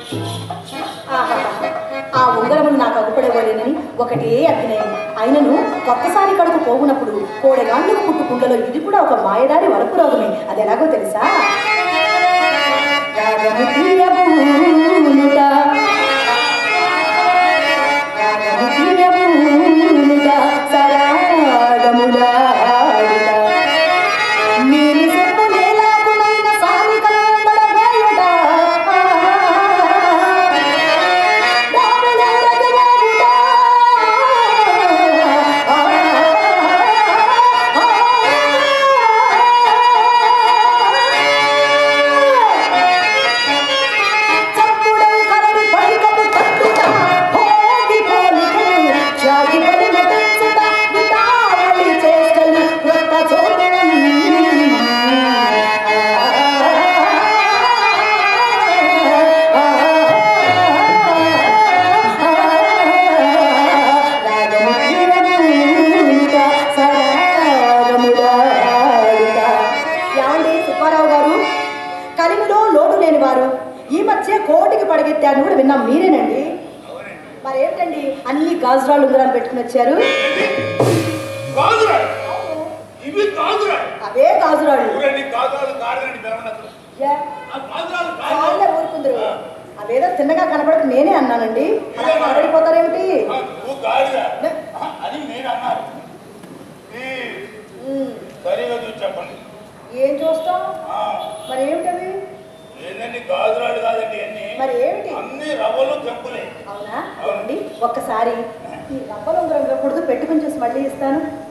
ఆహాహా. ఆ ఉంగరములు నాకు అగుపడేవాలేనని ఒకటే అభినయం అయినను కొత్తసారి కడుపు పోగునప్పుడు కోడెగాండ్లకు పుట్టు కుండలో ఇది కూడా ఒక మాయదారి వరపు రోగమే అది ఎలాగో తెలుసా రాగము తీయబూనుట. రాగము తీయబూనుట, సరాగములాడుట. నీలి సెప్పు నేలాకునైన సారికలంబడ వేయుట. దారులెరగబోవుట. చప్పుడౌ కరడి పైకపు తట్టుట, భోగి పోలికలు, జాగి బలిన పెంచుట, విటావళి చేష్టలు, క్రొత్త చోదనం. రాగము తీరముట, సరాగములాడుట. ఏమండి సుబ్బారావు గారు కలిమిలో లోటు లేని వారు ఈ మధ్య కోటికి పడగెత్తాను కూడా విన్నాం మీరేనండి మరి ఏంటండి అన్ని గాజురాళ్ళు ఉంగరాలు పెట్టుకుని వచ్చారు కాదురా ఇవి కాదురా అవే గాజురాళ్ళు ఊరండి కాదాలు కారణండి పిలవనట్లు ఏ, ఆ కాదురాలు కాదు చాలే ఊరుకుందరు అవేదో తిన్నగా కనపడక నేనే అన్నానండి అలా కనబడిపోతారేమిటి ఆ, నువ్వు కాదురా ఆ, అని నేను అన్నారు ఈ ఉమ్, సరిగా చూసి చెప్పండి ఏం చూస్తాం ఆ, మరి ఏమిటవి ఏందండి గాజురాలు కాదండి అన్ని మరి ఏమిటి అన్ని రవ్వలు చెప్పులే అవునా అవునండి ఒక్కసారి ఈ రబ్బలు ఉంగరం ఇవ్వకూడదు పెట్టుకుని చూసి మళ్ళీ ఇస్తాను